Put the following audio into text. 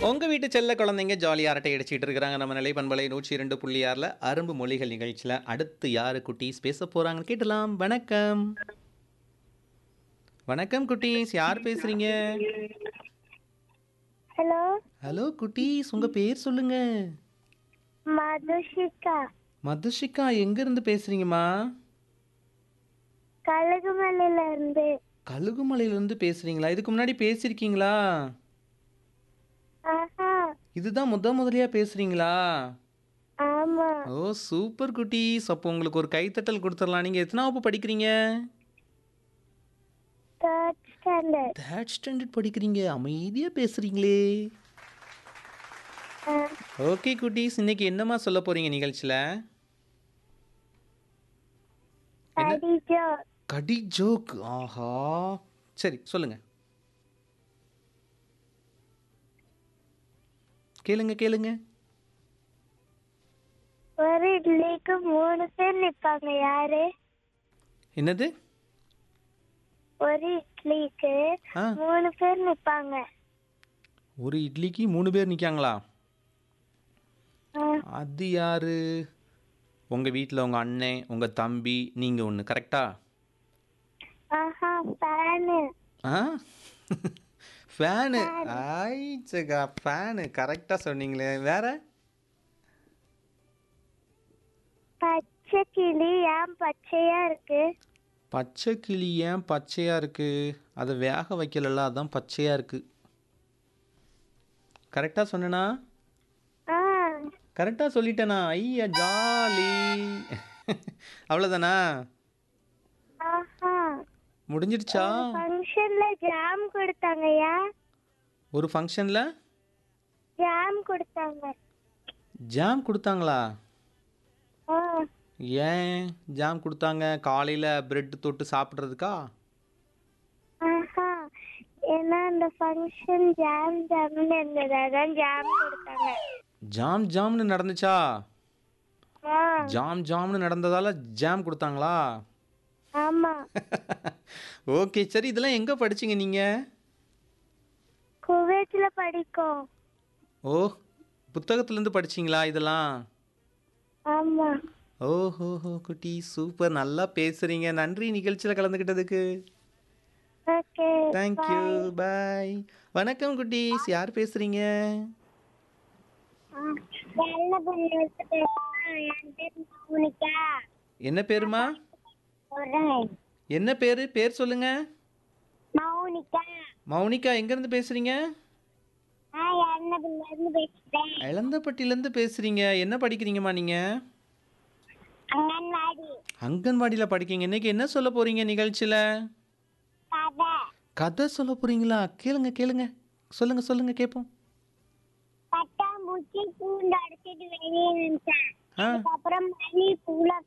உங்க வீட்டு செல்ல குழந்தைங்க ஜாலியாக அரட்டை அடிச்சிட்டு இருக்கிறாங்க நம்ம நிலை பண்பலை நூற்றி இரண்டு புள்ளி ஆறில் அரும்பு மொழிகள் நிகழ்ச்சியில் அடுத்து யாரு குட்டீஸ் பேச போறாங்கன்னு கேட்டலாம் வணக்கம் வணக்கம் குட்டீஸ் யார் பேசுறீங்க ஹலோ ஹலோ குட்டீஸ் உங்க பேர் சொல்லுங்க மதுஷிகா மதுஷிகா எங்க இருந்து பேசுறீங்கம்மா கழுகுமலையில இருந்து கழுகுமலையிலேருந்து பேசுறீங்களா இதுக்கு முன்னாடி பேசியிருக்கீங்களா ஆஹா இதுதான் முத முதலியா பேசுறீங்களா ஆமா ஓ சூப்பர் குட்டீஸ் அப்போ உங்களுக்கு ஒரு கைத்தட்டல் கொடுத்துடலாம் நீங்கள் எத்தனை வகுப்பு படிக்கிறீங்க தேர்ட் ஸ்டாண்டர்ட் தேர்ட் ஸ்டாண்டர்ட் படிக்கிறீங்க அமைதியாக பேசுகிறீங்களே ஓகே குட்டீஸ் இன்னைக்கு என்னம்மா சொல்ல போகிறீங்க நிகழ்ச்சியில் அடிஜோ கடி ஜோக் ஆஹா சரி சொல்லுங்க கேளுங்க கேளுங்க ஒரு இட்லிக்கு மூணு பேர் நிப்பாங்க யாரு என்னது ஒரு இட்லிக்கு ஆ மூணு பேர் நிப்பாங்க ஒரு இட்லிக்கு மூணு பேர் நிற்காங்களா ஆ, அது யாரு உங்கள் வீட்டில் உங்கள் அண்ணன் உங்கள் தம்பி நீங்கள் ஒன்று கரெக்டா ஆஹா ஃபேனு ஆ ஃபேனு ஆயிச்சக்கா ஃபேனு கரெக்டாக சொன்னீங்களே வேற பச்சை கிளி ஏன் பச்சையா இருக்கு பச்சை கிளி ஏன் பச்சையாக இருக்குது அதை வேக வைக்கலல்ல அதான் பச்சையாக இருக்குது கரெக்டாக சொன்னேனா ஆ கரெக்டாக சொல்லிட்டேனா ஐயா ஜாலி அவ்வளோதானா ஆஹா முடிஞ்சிடுச்சா ஃபங்க்ஷன்ல ஜாம் கொடுத்தாங்கய்யா ஒரு ஃபங்க்ஷனில் ஜாம் கொடுத்தாங்க ஜாம் கொடுத்தாங்களா ஆ ஏன் ஜாம் கொடுத்தாங்க காலையில் பிரெட் தொட்டு சாப்பிட்றதுக்கா ஆஹா ஏன்னா அந்த ஃபங்க்ஷன் ஜாம் ஜாம்னு இருந்தது அதான் ஜாம் கொடுத்தாங்க ஜாம் ஜாம்னு நடந்துச்சா ஆ ஜாம் ஜாம்னு நடந்ததால ஜாம் கொடுத்தாங்களா ஆமா ஓகே சரி இதெல்லாம் எங்கே படிச்சீங்க நீங்கள் குவைத்ல படிக்கும் ஓ புத்தகத்துலேருந்து படிச்சீங்களா இதெல்லாம் ஆமா ஓஹோஹோ குட்டி சூப்பர் நல்லா பேசுகிறீங்க நன்றி நிகழ்ச்சியில் கலந்துக்கிட்டதுக்கு ஓகே தேங்க்யூ பாய் வணக்கம் குட்டீஸ் யார் பேசுகிறீங்க நல்ல பொண்ணு என் பேர் மோனிகா என்ன பேருமா சொல்றேன் என்ன பேர் பேர் சொல்லுங்க மௌனிகா மௌனிகா எங்கேருந்து பேசுகிறீங்க நான் எண்ணபிள்ல இருந்து பேசுறேன் இளந்தப்பட்டிலேருந்து பேசுகிறீங்க என்ன படிக்கிறீங்கம்மா நீங்கள் அங்கன்வாடி அங்கன்வாடியில் படிக்கீங்க இன்னைக்கு என்ன சொல்ல போகிறீங்க நிகழ்ச்சியில் கதை கதை சொல்ல போகிறீங்களா கேளுங்க கேளுங்க சொல்லுங்க சொல்லுங்க கேட்போம் பட்டாம்பூச்சி பூண்டு அடிச்சிட்டு வெளியே நினைச்சேன் ஆ அதுக்கப்புறம் மணி பூல